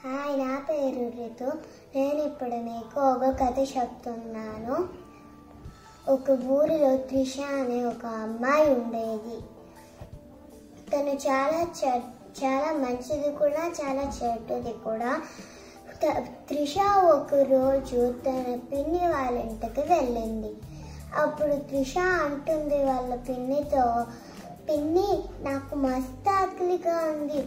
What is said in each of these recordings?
hi నా పేరు రితు నేను ఇప్పుడు మీకు ఒక కథ చెప్తున్నాను ఒక ఊరిలో త్రిష అనే ఒక అమ్మాయి ఉండేది తను చాలా చె చాలా మంచిది కూడా చాలా చెడ్డది కూడా త- త్రిష ఒక రోజు తన పిన్ని వాళ్ళ ఇంటికి వెళ్ళింది అప్పుడు త్రిష అంటుంది వాళ్ళ పిన్నితో పిన్ని నాకు మస్తు ఆకలిగా ఉంది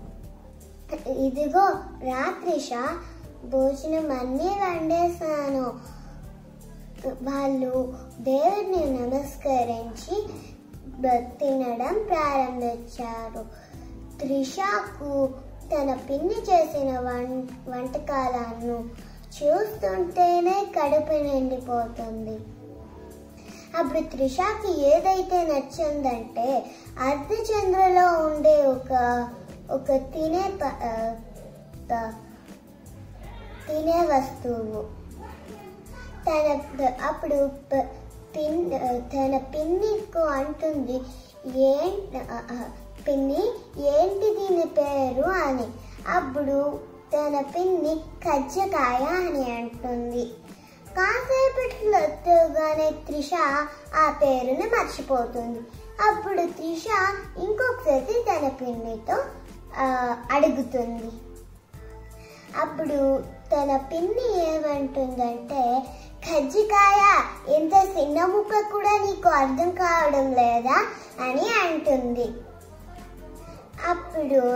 ఇదిగో రాత్రిష భోజనం అన్నీ వండేసాను వాళ్ళు దేవుడిని నమస్కరించి బ- తినడం ప్రారంభించారు త్రిషకు తన పిన్ని చేసిన వం వంటకాలను చూస్తుంటేనే కడుపు నిండిపోతుంది అప్పుడు త్రిషకి ఏదైతే నచ్చిందంటే అర్ధచంద్రలో ఉండే ఒక ఒక తినే ప- ఆ, ప- తినే వస్తువు తన అప్పుడు ప- పిన్ తన పిన్నికు అంటుంది ఏం ఆ, ఆ, పిన్ని ఏంటి దీని పేరు అని అప్పుడు తన పిన్ని కజ్జకాయ అని అంటుంది కాసేపట్లోగానే త్రిష ఆ పేరుని మర్చిపోతుంది అప్పుడు త్రిష ఇంకొకసారి తన పిన్నితో ఆ, అడుగుతుంది అప్పుడు తన పిన్ని ఏమంటుందంటే కజ్జికాయ ఇంత చిన్న ముక్క కూడా నీకు అర్థం కావడం లేదా అని అంటుంది అప్పుడు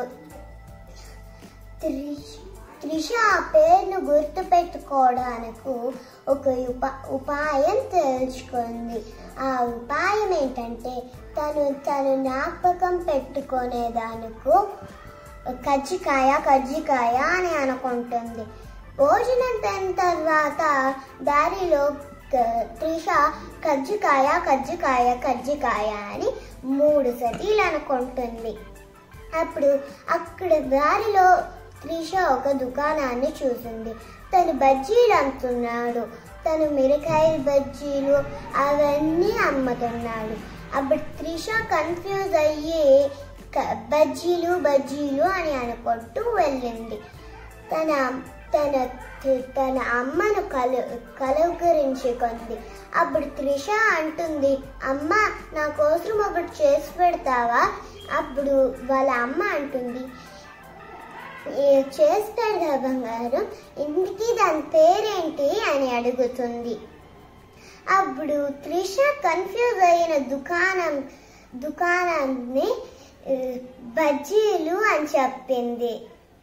త్రిష్ త్రిష ఆ పేరును గుర్తుపెట్టుకోవడానికి ఒక ఉప ఉపాయం తెలుసుకుంది ఆ ఉపాయం ఏంటంటే తను తను జ్ఞాపకం పెట్టుకునేదానికి కజ్జికాయ కజ్జికాయ అని అనుకుంటుంది భోజనం తిన్న తర్వాత దారిలో క- త్రిష కజ్జికాయ కజ్జికాయ కజ్జికాయ అని మూడు సతీలు అనుకుంటుంది అప్పుడు అక్కడ దారిలో త్రిష ఒక దుకాణాన్ని చూసింది తను బజ్జీలు అమ్ముతున్నాడు తను మిరకాయ బజ్జీలు అవన్నీ అమ్ముతున్నాడు అప్పుడు త్రిష కన్ఫ్యూజ్ అయ్యి క- బజ్జీలు బజ్జీలు అని అనుకుంటూ వెళ్ళింది తన తన తన అమ్మను కలు కలుగురించుకుంది అప్పుడు త్రిష అంటుంది అమ్మ నా కోసం ఒకటి చేసి పెడతావా అప్పుడు వాళ్ళ అమ్మ అంటుంది "ఏ, చేసి పెడతా బంగారం ఇంటికి దాని పేరేంటి అని అడుగుతుంది అప్పుడు త్రిష కన్ఫ్యూజ్ అయిన దుకాణం దుకాణాన్ని "ఏ, బజ్జీలు అని చెప్పింది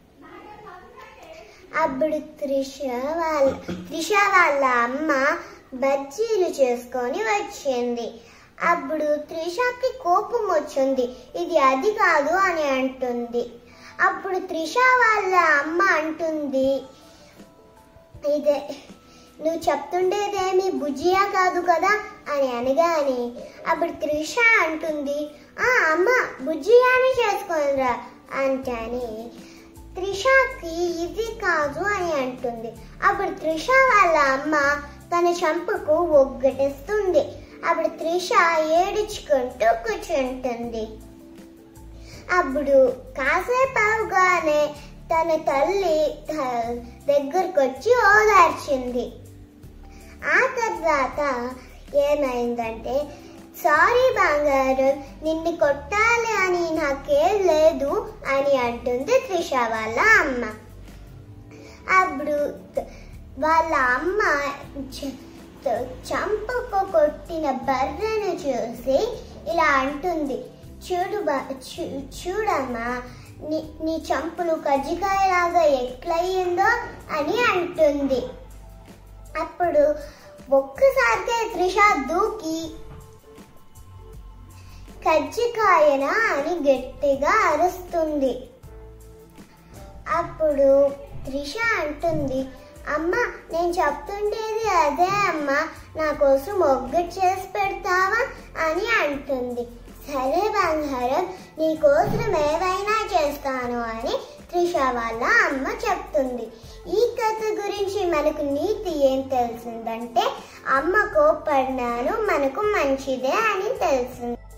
అప్పుడు త్రిష వాళ్ళ త్రిష వాళ్ళ అమ్మ బజ్జీలు చేసుకొని వచ్చింది అప్పుడు త్రిషకి కోపం వచ్చింది ఇది అది కాదు అని అంటుంది అప్పుడు త్రిష వాళ్ళ అమ్మ అంటుంది ఇదే నువ్వు చెప్తుండేదేమి బుజ్జియా కాదు కదా అని అనగాని అప్పుడు త్రిష అంటుంది ఆ అమ్మ బుజ్జియాని చేసుకోనరా అంటని త్రిషకి ఇది కాదు అని అంటుంది అప్పుడు త్రిష వాళ్ళ అమ్మ తన చంపకు ఒగ్గటిస్తుంది అప్పుడు త్రిష ఏడుచుకుంటూ కూర్చుంటుంది అప్పుడు కాసేపు అవగానే తన తల్లి త- దగ్గరకు వచ్చి ఓదార్చింది ఆ తర్వాత ఏమైందంటే సారీ బంగారం నిన్ను కొట్టాలి అని నాకేం లేదు అని అంటుంది త్రిష వాళ్ళ అమ్మ అప్పుడు త- వాళ్ళ అమ్మ చ- త- చంపకు కొట్టిన బర్రెను చూసి ఇలా అంటుంది చూడు బ- చూ- చూడమ్మా నీ నీ చంపులు కజ్జికాయలాగా ఎట్లయిందో అని అంటుంది అప్పుడు ఒక్కసారిగా త్రిష దూకి కజ్జికాయనా అని గట్టిగా అరుస్తుంది అప్పుడు త్రిష అంటుంది అమ్మ నేను చెప్తుండేది అదే అమ్మ నా కోసం ఒగ్గటి చేసి పెడతావా అని అంటుంది సరే బంగారం నీ కోసం ఏవైనా చేస్తాను అని త్రిష వాళ్ళ అమ్మ చెప్తుంది ఈ కథ గురించి మనకు నీతి ఏం తెలిసిందంటే అమ్మ కోపడినాను మనకు మంచిదే అని తెలిసింది